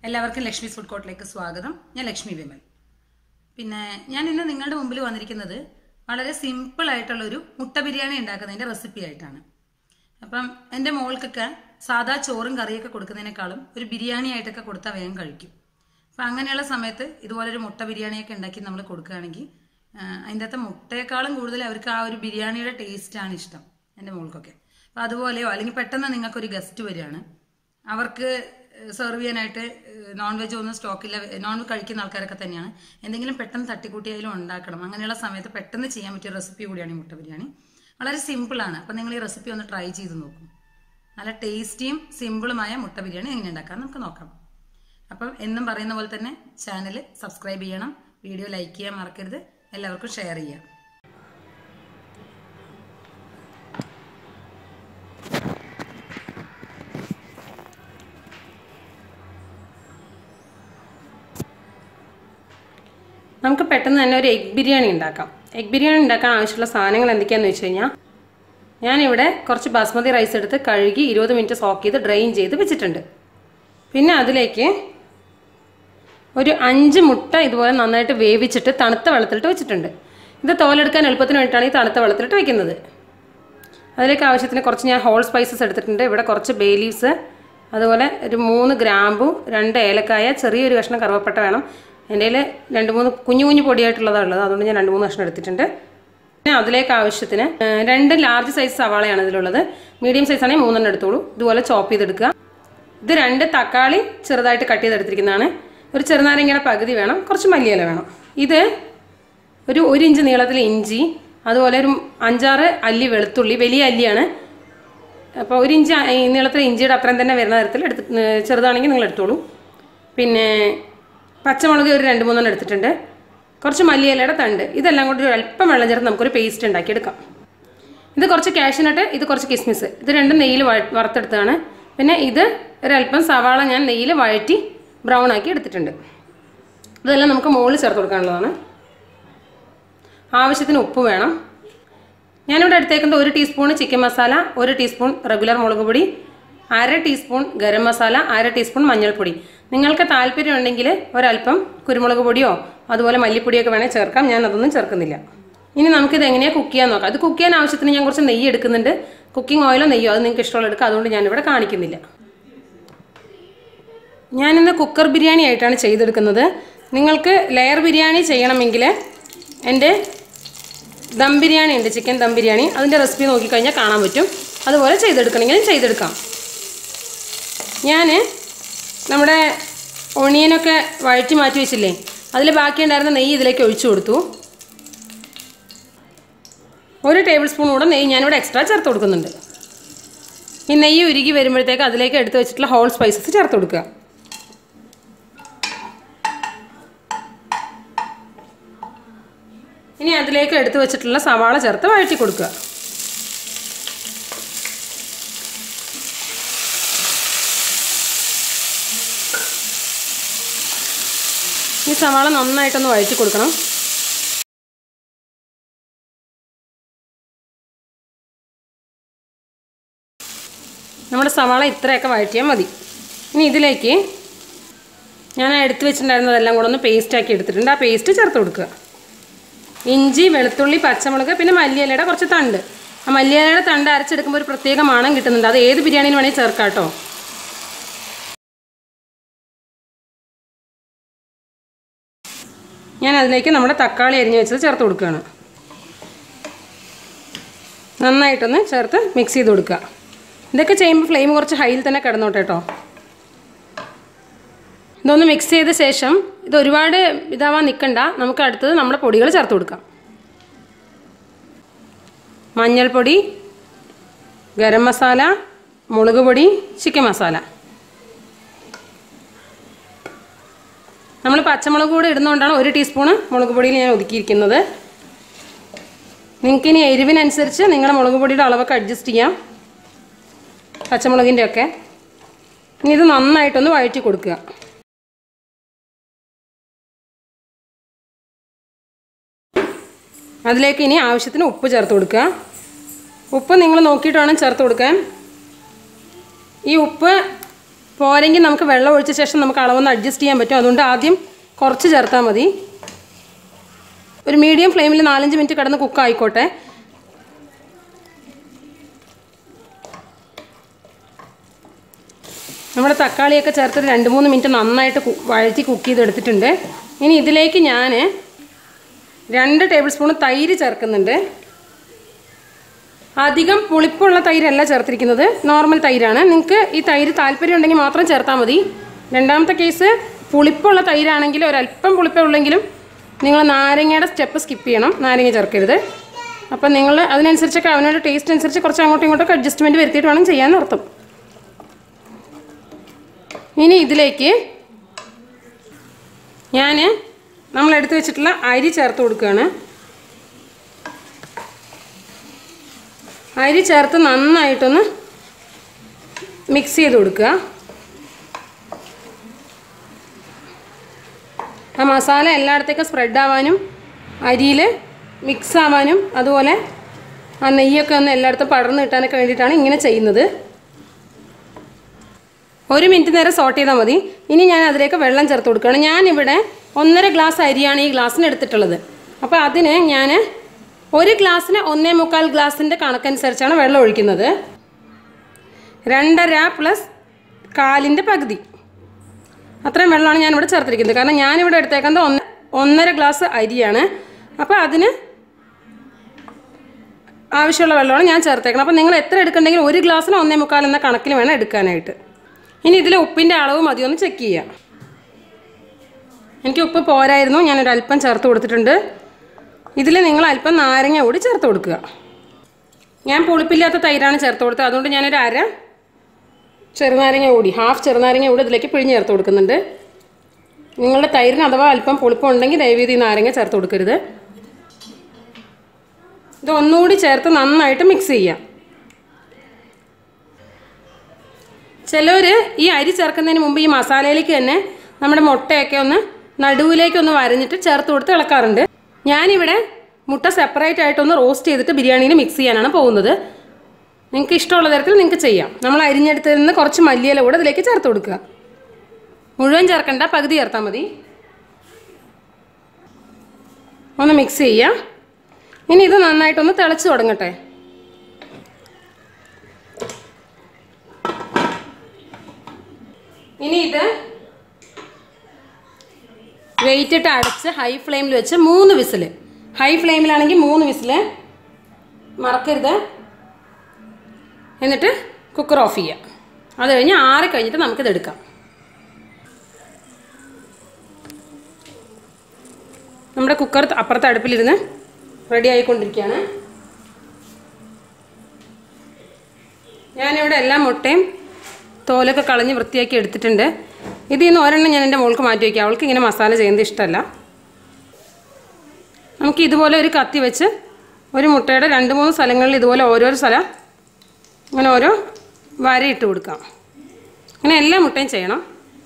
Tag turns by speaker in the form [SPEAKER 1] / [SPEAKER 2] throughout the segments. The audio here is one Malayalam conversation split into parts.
[SPEAKER 1] എല്ലാവർക്കും ലക്ഷ്മി ഫുഡ് കോർട്ടിലേക്ക് സ്വാഗതം ഞാൻ ലക്ഷ്മി വിമൽ പിന്നെ ഞാൻ ഇന്ന് നിങ്ങളുടെ മുമ്പിൽ വന്നിരിക്കുന്നത് വളരെ സിമ്പിൾ ആയിട്ടുള്ള ഒരു മുട്ട ബിരിയാണി ഉണ്ടാക്കുന്നതിന്റെ റെസിപ്പി ആയിട്ടാണ് അപ്പം എൻ്റെ മോൾക്കൊക്കെ സാധാ ചോറും കറിയൊക്കെ കൊടുക്കുന്നതിനേക്കാളും ഒരു ബിരിയാണി ആയിട്ടൊക്കെ കൊടുത്താൽ വേഗം കഴിക്കും അപ്പം അങ്ങനെയുള്ള സമയത്ത് ഇതുപോലൊരു മുട്ട ബിരിയാണിയൊക്കെ ഉണ്ടാക്കി നമ്മൾ കൊടുക്കുകയാണെങ്കിൽ ആ, അതിൻ്റെ അകത്ത് മുട്ടയെക്കാളും കൂടുതൽ അവർക്ക് ആ ഒരു ബിരിയാണിയുടെ ടേസ്റ്റാണ് ഇഷ്ടം എൻ്റെ മോൾക്കൊക്കെ അപ്പം അതുപോലെയോ അല്ലെങ്കിൽ പെട്ടെന്ന് നിങ്ങൾക്കൊരു ഗസ്റ്റ് വരികയാണ് അവർക്ക് സെർവ് ചെയ്യാനായിട്ട് നോൺ വെജ് ഒന്നും സ്റ്റോക്കില്ല നോൺ വെജ് കഴിക്കുന്ന ആൾക്കാരൊക്കെ തന്നെയാണ് എന്തെങ്കിലും പെട്ടെന്ന് തട്ടിക്കൂട്ടിയായാലും ഉണ്ടാക്കണം അങ്ങനെയുള്ള സമയത്ത് പെട്ടെന്ന് ചെയ്യാൻ പറ്റിയ റെസിപ്പി കൂടിയാണ് ഈ മുട്ട ബിരിയാണി വളരെ സിമ്പിളാണ് അപ്പം നിങ്ങൾ ഈ റെസിപ്പി ഒന്ന് ട്രൈ ചെയ്ത് നോക്കും നല്ല ടേസ്റ്റിയും സിമ്പിളുമായ മുട്ട ബിരിയാണി എങ്ങനെ ഉണ്ടാക്കാം നമുക്ക് നോക്കാം അപ്പം എന്നും പറയുന്ന പോലെ തന്നെ ചാനൽ സബ്സ്ക്രൈബ് ചെയ്യണം വീഡിയോ ലൈക്ക് ചെയ്യാൻ മറക്കരുത് എല്ലാവർക്കും ഷെയർ ചെയ്യാം
[SPEAKER 2] നമുക്ക് പെട്ടെന്ന് തന്നെ ഒരു എഗ് ബിരിയാണി ഉണ്ടാക്കാം എഗ് ബിരിയാണി ഉണ്ടാക്കാൻ ആവശ്യമുള്ള സാധനങ്ങൾ എന്തൊക്കെയാണെന്ന് വെച്ച് കഴിഞ്ഞാൽ ഞാനിവിടെ കുറച്ച് ബാസ്മതി റൈസ് എടുത്ത് കഴുകി ഇരുപത് മിനിറ്റ് സോക്ക് ചെയ്ത് ഡ്രെയിൻ ചെയ്ത് വെച്ചിട്ടുണ്ട് പിന്നെ അതിലേക്ക് ഒരു അഞ്ച് മുട്ട ഇതുപോലെ നന്നായിട്ട് വേവിച്ചിട്ട് തണുത്ത വെള്ളത്തിലിട്ട് വെച്ചിട്ടുണ്ട് ഇത് തോലെടുക്കാൻ എളുപ്പത്തിന് വേണ്ടിയിട്ടാണ് ഈ തണുത്ത വെള്ളത്തിലിട്ട് വെക്കുന്നത് അതിലേക്ക് ആവശ്യത്തിന് കുറച്ച് ഞാൻ ഹോൾ സ്പൈസസ് എടുത്തിട്ടുണ്ട് ഇവിടെ കുറച്ച് ബേ ലീവ്സ് അതുപോലെ ഒരു മൂന്ന് ഗ്രാമ്പു രണ്ട് ഏലക്കായ ചെറിയൊരു കഷ്ണം കറുവപ്പട്ട വേണം എൻ്റെ കയ്യിൽ രണ്ട് മൂന്ന് കുഞ്ഞു കുഞ്ഞു പൊടിയായിട്ടുള്ളതാണ് ഉള്ളത് അതുകൊണ്ട് ഞാൻ രണ്ട് മൂന്ന് കഷ്ണം എടുത്തിട്ടുണ്ട് പിന്നെ അതിലേക്ക് ആവശ്യത്തിന് ഏഹ്, രണ്ട് ലാർജ് സൈസ് സവാളയാണ് ഇതിലുള്ളത് മീഡിയം സൈസ് ആണെങ്കിൽ മൂന്നെണ്ണം എടുത്തോളൂ ഇതുപോലെ ചോപ്പ് ചെയ്തെടുക്കുക ഇത് രണ്ട് തക്കാളി ചെറുതായിട്ട് കട്ട് ചെയ്തെടുത്തിരിക്കുന്നതാണ് ഒരു ചെറുനാരങ്ങയുടെ പകുതി വേണം കുറച്ച് മല്ലിയില വേണം ഇത് ഒരു ഒരു ഇഞ്ച് നീളത്തിൽ ഇഞ്ചി അതുപോലെ ഒരു അഞ്ചാറ് അല്ലി വെളുത്തുള്ളി വലിയ അല്ലിയാണ് അപ്പോൾ ഒരു ഇഞ്ച് ആ- ഈ നീളത്തിൽ ഇഞ്ചിയുടെ അത്രയും തന്നെ വരുന്ന തരത്തിൽ എടുത്ത് ഏർ ചെറുതാണെങ്കിൽ നിങ്ങൾ എടുത്തോളൂ പിന്നെ പച്ചമുളക് ഒരു രണ്ട് മൂന്നെണ്ണം എടുത്തിട്ടുണ്ട് കുറച്ച് മല്ലിയിലയുടെ തണ്ട് ഇതെല്ലാം കൂടി ഒരു അല്പം വെള്ളം ചേർത്ത് നമുക്കൊരു പേസ്റ്റ് ഉണ്ടാക്കിയെടുക്കാം ഇത് കുറച്ച് കാഷ്യനട്ട് ഇത് കുറച്ച് കിസ്മിസ് ഇത് രണ്ടും നെയ്യിൽ വഴ- വറുത്തെടുത്തതാണ് പിന്നെ ഇത് ഒരല്പം സവാള ഞാൻ നെയ്യിൽ വഴറ്റി ബ്രൗൺ ആക്കി എടുത്തിട്ടുണ്ട് ഇതെല്ലാം നമുക്ക് മുകളിൽ ചേർത്ത് കൊടുക്കാനുള്ളതാണ് ആവശ്യത്തിന് ഉപ്പ് വേണം ഞാനിവിടെ എടുത്തേക്കുന്നത് ഒരു ടീസ്പൂൺ ചിക്കൻ മസാല ഒരു ടീസ്പൂൺ റെഗുലർ മുളക് പൊടി അര ടീസ്പൂൺ ഗരം മസാല അര ടീസ്പൂൺ മഞ്ഞൾപ്പൊടി നിങ്ങൾക്ക് താല്പര്യമുണ്ടെങ്കിൽ ഒരല്പം കുരുമുളക് പൊടിയോ അതുപോലെ മല്ലിപ്പൊടിയൊക്കെ വേണേൽ ചേർക്കാം ഞാൻ അതൊന്നും ചേർക്കുന്നില്ല ഇനി നമുക്കിത് എങ്ങനെയാണ് കുക്ക് ചെയ്യാൻ നോക്കാം അത് കുക്ക് ചെയ്യാൻ ആവശ്യത്തിന് ഞാൻ കുറച്ച് നെയ്യ് എടുക്കുന്നുണ്ട് കുക്കിംഗ് ഓയിലോ നെയ്യോ അത് നിങ്ങൾക്ക് ഇഷ്ടമുള്ള എടുക്കുക അതുകൊണ്ട് ഞാനിവിടെ കാണിക്കുന്നില്ല ഞാനിന്ന് കുക്കർ ബിരിയാണി ആയിട്ടാണ് ചെയ്തെടുക്കുന്നത് നിങ്ങൾക്ക് ലെയർ ബിരിയാണി ചെയ്യണമെങ്കിൽ എൻ്റെ ദം ബിരിയാണി ഉണ്ട് ചിക്കൻ ദം ബിരിയാണി അതിൻ്റെ റെസിപ്പി നോക്കിക്കഴിഞ്ഞാൽ കാണാൻ പറ്റും അതുപോലെ ചെയ്തെടുക്കണമെങ്കിലും ചെയ്തെടുക്കാം ഞാൻ നമ്മുടെ ഒണിയനൊക്കെ വഴറ്റി മാറ്റി വെച്ചില്ലേ അതിൽ ബാക്കിയുണ്ടായിരുന്ന നെയ്യ് ഇതിലേക്ക് ഒഴിച്ചു കൊടുത്തു ഒരു ടേബിൾ സ്പൂൺ കൂടെ നെയ്യ് ഞാനിവിടെ എക്സ്ട്രാ ചേർത്ത് കൊടുക്കുന്നുണ്ട് ഈ നെയ്യ് ഉരുകി വരുമ്പോഴത്തേക്ക് അതിലേക്ക് എടുത്ത് വെച്ചിട്ടുള്ള ഹോൾ സ്പൈസസ് ചേർത്ത് കൊടുക്കുക ഇനി അതിലേക്ക് എടുത്തു വെച്ചിട്ടുള്ള സവാള ചേർത്ത് വഴറ്റി കൊടുക്കുക ഈ സവാള നന്നായിട്ടൊന്ന് വഴറ്റി കൊടുക്കണം നമ്മുടെ സവാള ഇത്രയൊക്കെ വഴറ്റിയാൽ മതി ഇനി ഇതിലേക്ക് ഞാൻ എടുത്തു വെച്ചിട്ടുണ്ടായിരുന്നതെല്ലാം കൂടെ ഒന്ന് പേസ്റ്റാക്കി എടുത്തിട്ടുണ്ട് ആ പേസ്റ്റ് ചേർത്ത് കൊടുക്കുക ഇഞ്ചി വെളുത്തുള്ളി പച്ചമുളക് പിന്നെ മല്ലിയിലയുടെ കുറച്ച് തണ്ട് ആ മല്ലിയിലയുടെ തണ്ട് അരച്ചെടുക്കുമ്പോൾ ഒരു പ്രത്യേക മണം കിട്ടുന്നുണ്ട് അത് ഏത് ബിരിയാണിയിൽ വേണമെങ്കിൽ ചേർക്കാം കേട്ടോ ഞാൻ അതിലേക്ക് നമ്മുടെ തക്കാളി അരിഞ്ഞ് വെച്ചത് ചേർത്ത് കൊടുക്കുകയാണ് നന്നായിട്ടൊന്ന് ചേർത്ത് മിക്സ് ചെയ്ത് കൊടുക്കുക ഇതൊക്കെ ചെയ്യുമ്പോൾ ഫ്ലെയിം കുറച്ച് ഹൈയിൽ തന്നെ കിടന്നോട്ടെ കേട്ടോ ഇതൊന്ന് മിക്സ് ചെയ്ത ശേഷം ഇത് ഒരുപാട് ഇതാവാൻ നിൽക്കണ്ട നമുക്ക് അടുത്തത് നമ്മുടെ പൊടികൾ ചേർത്ത് കൊടുക്കാം മഞ്ഞൾപ്പൊടി ഗരം മസാല മുളക് പൊടി ചിക്കൻ മസാല നമ്മൾ പച്ചമുളക് കൂടെ ഇടുന്നതുകൊണ്ടാണ് ഒരു ടീസ്പൂണ് മുളക് പൊടിയിൽ ഞാൻ ഒതുക്കിയിരിക്കുന്നത് നിങ്ങൾക്ക് ഇനി എരിവിനനുസരിച്ച് നിങ്ങളുടെ മുളക് പൊടിയുടെ അളവൊക്കെ അഡ്ജസ്റ്റ് ചെയ്യാം പച്ചമുളകിൻ്റെ ഒക്കെ ഇനി ഇത് നന്നായിട്ടൊന്ന് വഴറ്റി കൊടുക്കുക അതിലേക്ക് ഇനി ആവശ്യത്തിന് ഉപ്പ് ചേർത്ത് കൊടുക്കുക ഉപ്പ് നിങ്ങൾ നോക്കിയിട്ട് വേണം ചേർത്ത് കൊടുക്കാൻ ഈ ഉപ്പ് പോരെങ്കിൽ നമുക്ക് വെള്ളം ഒഴിച്ച ശേഷം നമുക്ക് അളവൊന്ന് അഡ്ജസ്റ്റ് ചെയ്യാൻ പറ്റും അതുകൊണ്ട് ആദ്യം കുറച്ച് ചേർത്താൽ മതി ഒരു മീഡിയം ഫ്ലെയിമിൽ നാലഞ്ച് മിനിറ്റ് കിടന്ന് കുക്ക് ആയിക്കോട്ടെ നമ്മുടെ തക്കാളിയൊക്കെ ചേർത്തിട്ട് രണ്ട് മൂന്ന് മിനിറ്റ് നന്നായിട്ട് കു- വഴറ്റി കുക്ക് ചെയ്തെടുത്തിട്ടുണ്ട് ഇനി ഇതിലേക്ക് ഞാൻ രണ്ട് ടേബിൾ സ്പൂൺ തൈര് ചേർക്കുന്നുണ്ട് അധികം പുളിപ്പുള്ള തൈരല്ല ചേർത്തിരിക്കുന്നത് നോർമൽ തൈരാണ് നിങ്ങൾക്ക് ഈ തൈര് താല്പര്യം ഉണ്ടെങ്കിൽ മാത്രം ചേർത്താൽ മതി രണ്ടാമത്തെ കേസ് പുളിപ്പുള്ള തൈരാണെങ്കിൽ ഒരല്പം പുളിപ്പേ ഉള്ളെങ്കിലും നിങ്ങൾ നാരങ്ങയുടെ സ്റ്റെപ്പ് സ്കിപ്പ് ചെയ്യണം നാരങ്ങ ചേർക്കരുത് അപ്പം നിങ്ങൾ അതിനനുസരിച്ചൊക്കെ അവനോട് ടേസ്റ്റ് അനുസരിച്ച് കുറച്ച് അങ്ങോട്ടും ഇങ്ങോട്ടൊക്കെ അഡ്ജസ്റ്റ്മെൻറ്റ് വരുത്തിയിട്ട് വേണം ചെയ്യാൻ അർത്ഥം ഇനി ഇതിലേക്ക് ഞാൻ നമ്മൾ എടുത്തു വെച്ചിട്ടുള്ള അരി ചേർത്ത് കൊടുക്കുകയാണ് അരി ചേർത്ത് നന്നായിട്ടൊന്ന് മിക്സ് ചെയ്ത് കൊടുക്കുക ആ മസാല എല്ലായിടത്തേക്കും സ്പ്രെഡ് ആവാനും അരിയിൽ മിക്സ് ആവാനും അതുപോലെ ആ നെയ്യൊക്കെ ഒന്ന് എല്ലായിടത്തും പടർന്ന് കിട്ടാനൊക്കെ വേണ്ടിയിട്ടാണ് ഇങ്ങനെ ചെയ്യുന്നത് ഒരു മിനിറ്റ് നേരം സോട്ട് ചെയ്താൽ മതി ഇനി ഞാൻ അതിലേക്ക് വെള്ളം ചേർത്ത് കൊടുക്കുകയാണ് ഞാനിവിടെ ഒന്നര ഗ്ലാസ് അരിയാണ് ഈ ഗ്ലാസ്സിന് എടുത്തിട്ടുള്ളത് അപ്പോൾ അതിന് ഞാൻ ഒരു ഗ്ലാസ്സിന് ഒന്നേ മുക്കാൽ ഗ്ലാസിൻ്റെ കണക്കനുസരിച്ചാണ് വെള്ളം ഒഴിക്കുന്നത് രണ്ടര പ്ലസ് കാലിൻ്റെ പകുതി അത്രയും വെള്ളമാണ് ഞാനിവിടെ ചേർത്തിരിക്കുന്നത് കാരണം ഞാനിവിടെ എടുത്തേക്കുന്നത് ഒന്ന് ഒന്നര ഗ്ലാസ് അരിയാണ് അപ്പോൾ അതിന് ആവശ്യമുള്ള വെള്ളമാണ് ഞാൻ ചേർത്തേക്കുന്നത് അപ്പോൾ നിങ്ങൾ എത്ര എടുക്കണ്ടെങ്കിൽ ഒരു ഗ്ലാസ്സിന് ഒന്നേ മുക്കാൽ എന്ന കണക്കിൽ വേണം എടുക്കാനായിട്ട് ഇനി ഇതിൽ ഉപ്പിൻ്റെ അളവ് മതി ഒന്ന് ചെക്ക് ചെയ്യാം എനിക്ക് ഉപ്പ് പോരായിരുന്നു ഞാനൊരു അല്പം ചേർത്ത് കൊടുത്തിട്ടുണ്ട് ഇതിൽ നിങ്ങൾ അല്പം നാരങ്ങ കൂടി ചേർത്ത് കൊടുക്കുക ഞാൻ പുളിപ്പില്ലാത്ത തൈരാണ് ചേർത്ത് കൊടുത്തത് അതുകൊണ്ട് ഞാനൊരു അര ചെറുനാരങ്ങ കൂടി ഹാഫ് ചെറുനാരങ്ങ കൂടി ഇതിലേക്ക് പിഴിഞ്ഞ് ചേർത്ത് കൊടുക്കുന്നുണ്ട് നിങ്ങളുടെ തൈരിന് അഥവാ അല്പം പുളിപ്പുണ്ടെങ്കിൽ ദയവീതി ഈ നാരങ്ങ ചേർത്ത് കൊടുക്കരുത് ഇത് ഒന്നുകൂടി ചേർത്ത് നന്നായിട്ട് മിക്സ് ചെയ്യാം ചിലർ ഈ അരി ചേർക്കുന്നതിന് മുമ്പ് ഈ മസാലയിലേക്ക് തന്നെ നമ്മുടെ മുട്ടയൊക്കെ ഒന്ന് നടുവിലേക്ക് ഒന്ന് വരഞ്ഞിട്ട് ചേർത്ത് കൊടുത്ത് ഇളക്കാറുണ്ട് ഞാനിവിടെ മുട്ട സെപ്പറേറ്റ് ആയിട്ടൊന്ന് റോസ്റ്റ് ചെയ്തിട്ട് ബിരിയാണിയിൽ മിക്സ് ചെയ്യാനാണ് പോകുന്നത് നിങ്ങൾക്ക് ഇഷ്ടമുള്ള തരത്തിൽ നിങ്ങൾക്ക് ചെയ്യാം നമ്മൾ അരിഞ്ഞെടുത്തതിൽ നിന്ന് കുറച്ച് മല്ലിയില കൂടെ ഇതിലേക്ക് ചേർത്ത് കൊടുക്കുക മുഴുവൻ ചേർക്കണ്ട പകുതി ചേർത്താൽ മതി ഒന്ന് മിക്സ് ചെയ്യുക ഇനി ഇത് നന്നായിട്ടൊന്ന് തിളച്ച് തുടങ്ങട്ടെ ഇനി ഇത് വെയിറ്റ് ഇട്ട് അടച്ച് ഹൈ ഫ്ലെയിമിൽ വെച്ച് മൂന്ന് വിസിൽ ഹൈ ഫ്ലെയിമിലാണെങ്കിൽ മൂന്ന് വിസിൽ മറക്കരുത് എന്നിട്ട് കുക്കർ ഓഫ് ചെയ്യുക അത് കഴിഞ്ഞ് ആറി കഴിഞ്ഞിട്ട് നമുക്കിത് എടുക്കാം നമ്മുടെ കുക്കർ അപ്പുറത്തെ അടുപ്പിലിരുന്ന് റെഡി ആയിക്കൊണ്ടിരിക്കുകയാണ് ഞാനിവിടെ എല്ലാ മുട്ടയും തോലൊക്കെ കളഞ്ഞ് വൃത്തിയാക്കി എടുത്തിട്ടുണ്ട് ഇതിൽ നിന്ന് ഒരെണ്ണം ഞാൻ എൻ്റെ മോൾക്ക് മാറ്റി വയ്ക്കാം അവൾക്ക് ഇങ്ങനെ മസാല ചെയ്യുന്നത് ഇഷ്ടമല്ല നമുക്ക് ഇതുപോലെ ഒരു കത്തി വെച്ച് ഒരു മുട്ടയുടെ രണ്ട് മൂന്ന് സ്ഥലങ്ങളിൽ ഇതുപോലെ ഓരോരോ സ്ഥലം അങ്ങനെ ഓരോ വര ഇട്ട് കൊടുക്കാം അങ്ങനെ എല്ലാ മുട്ടയും ചെയ്യണം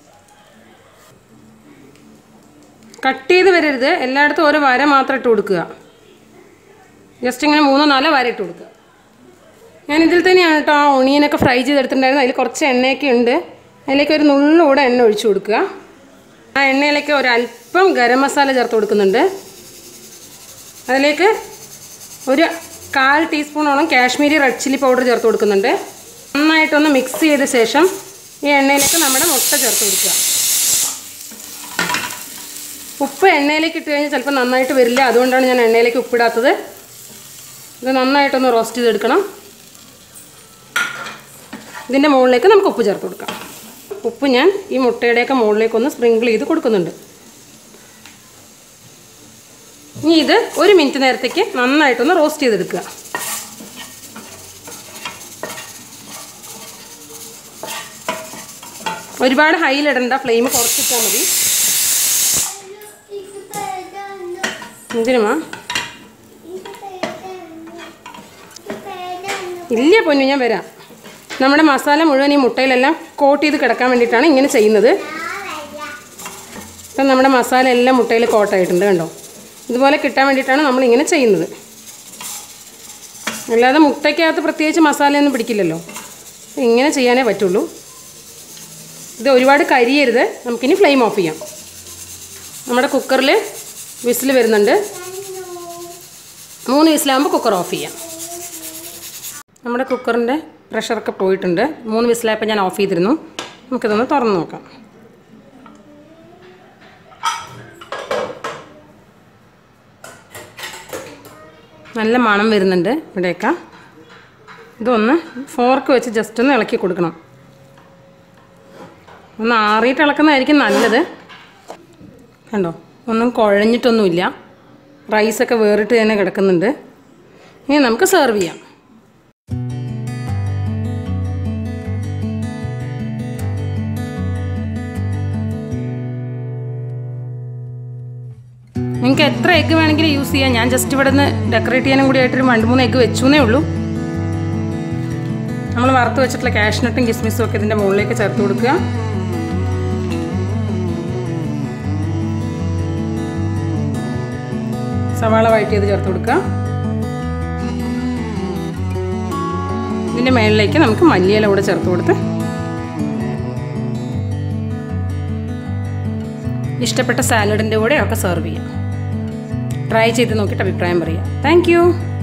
[SPEAKER 2] കട്ട് ചെയ്ത് വരരുത് എല്ലായിടത്തും ഓരോ വര മാത്രം ഇട്ട് കൊടുക്കുക ജസ്റ്റ് ഇങ്ങനെ മൂന്നോ നാലോ വര ഇട്ട് കൊടുക്കുക ഞാൻ ഇതിൽ തന്നെയാണ് കേട്ടോ ആ ഒണിയനൊക്കെ ഫ്രൈ ചെയ്തെടുത്തിട്ടുണ്ടായിരുന്നു അതിൽ കുറച്ച് എണ്ണയൊക്കെ ഉണ്ട് അതിലേക്ക് ഒരു നുള്ളൂടെ എണ്ണ ഒഴിച്ചു കൊടുക്കുക ആ എണ്ണയിലേക്ക് ഒരല്പം ഗരം മസാല ചേർത്ത് കൊടുക്കുന്നുണ്ട് അതിലേക്ക് ഒരു കാൽ ടീസ്പൂണോളം കാശ്മീരി റെഡ് ചില്ലി പൗഡർ ചേർത്ത് കൊടുക്കുന്നുണ്ട് നന്നായിട്ടൊന്ന് മിക്സ് ചെയ്ത ശേഷം ഈ എണ്ണയിലേക്ക് നമ്മുടെ മുട്ട ചേർത്ത് കൊടുക്കുക ഉപ്പ് എണ്ണയിലേക്ക് ഇട്ട് കഴിഞ്ഞാൽ ചിലപ്പോൾ നന്നായിട്ട് വരില്ല അതുകൊണ്ടാണ് ഞാൻ എണ്ണയിലേക്ക് ഉപ്പിടാത്തത് ഇത് നന്നായിട്ടൊന്ന് റോസ്റ്റ് ചെയ്തെടുക്കണം ഇതിൻ്റെ മുകളിലേക്ക് നമുക്ക് ഉപ്പ് ചേർത്ത് കൊടുക്കാം ഉപ്പ് ഞാൻ ഈ മുട്ടയുടെയൊക്കെ മുകളിലേക്ക് ഒന്ന് സ്പ്രിങ്കിൾ ചെയ്ത് കൊടുക്കുന്നുണ്ട് ഇനി ഇത് ഒരു മിനിറ്റ് നേരത്തേക്ക് നന്നായിട്ടൊന്ന് റോസ്റ്റ് ചെയ്തെടുക്കുക ഒരുപാട് ഹൈയിലിടണ്ട ഫ്ലെയിം കുറച്ചിട്ടാൽ മതി എന്തിനുമാ ഇല്ല പൊന്നു ഞാൻ വരാം നമ്മുടെ മസാല മുഴുവൻ ഈ മുട്ടയിലെല്ലാം കോട്ട് ചെയ്ത് കിടക്കാൻ വേണ്ടിയിട്ടാണ് ഇങ്ങനെ ചെയ്യുന്നത് ഇപ്പം നമ്മുടെ മസാല എല്ലാം മുട്ടയിൽ കോട്ടായിട്ടുണ്ട് കണ്ടോ ഇതുപോലെ കിട്ടാൻ വേണ്ടിയിട്ടാണ് നമ്മൾ ഇങ്ങനെ ചെയ്യുന്നത് അല്ലാതെ മുട്ടയ്ക്കകത്ത് പ്രത്യേകിച്ച് മസാലയൊന്നും പിടിക്കില്ലല്ലോ ഇങ്ങനെ ചെയ്യാനേ പറ്റുള്ളൂ ഇത് ഒരുപാട് കരിയരുത് നമുക്കിനി ഫ്ലെയിം ഓഫ് ചെയ്യാം നമ്മുടെ കുക്കറിൽ വിസിൽ വരുന്നുണ്ട് മൂന്ന് വിസിലാകുമ്പോൾ കുക്കർ ഓഫ് ചെയ്യാം നമ്മുടെ കുക്കറിൻ്റെ പ്രഷറൊക്കെ പോയിട്ടുണ്ട് മൂന്ന് വിസിലായപ്പോൾ ഞാൻ ഓഫ് ചെയ്തിരുന്നു നമുക്കിതൊന്ന് തുറന്ന് നോക്കാം നല്ല മണം വരുന്നുണ്ട് ഇവിടെയൊക്കെ ഇതൊന്ന് ഫോർക്ക് വെച്ച് ജസ്റ്റ് ഒന്ന് ഇളക്കി കൊടുക്കണം ഒന്ന് ആറിയിട്ട് ഇളക്കുന്നതായിരിക്കും നല്ലത് കണ്ടോ ഒന്നും കുഴഞ്ഞിട്ടൊന്നുമില്ല റൈസൊക്കെ വേറിട്ട് തന്നെ കിടക്കുന്നുണ്ട് ഇനി നമുക്ക് സെർവ് ചെയ്യാം നിങ്ങൾക്ക് എത്ര എഗ്ഗ് വേണമെങ്കിലും യൂസ് ചെയ്യാം ഞാൻ ജസ്റ്റ് ഇവിടെ നിന്ന് ഡെക്കറേറ്റ് ചെയ്യാനും കൂടി ആയിട്ടൊരു രണ്ട് മൂന്ന് എഗ്ഗ് വെച്ചൂന്നേ ഉള്ളൂ നമ്മൾ വറുത്ത് വെച്ചിട്ടുള്ള കാഷ്നട്ടും കിസ്മിസും ഒക്കെ ഇതിൻ്റെ മുകളിലേക്ക് ചേർത്ത് കൊടുക്കുക സവാള വഴറ്റിയത് ചേർത്ത് കൊടുക്കുക ഇതിൻ്റെ മുകളിലേക്ക് നമുക്ക് മല്ലിയില കൂടെ ചേർത്ത് കൊടുത്ത് ഇഷ്ടപ്പെട്ട സാലഡിൻ്റെ കൂടെ ഒക്കെ സെർവ് ചെയ്യാം ട്രൈ ചെയ്ത് നോക്കിയിട്ട് അഭിപ്രായം പറയാം താങ്ക്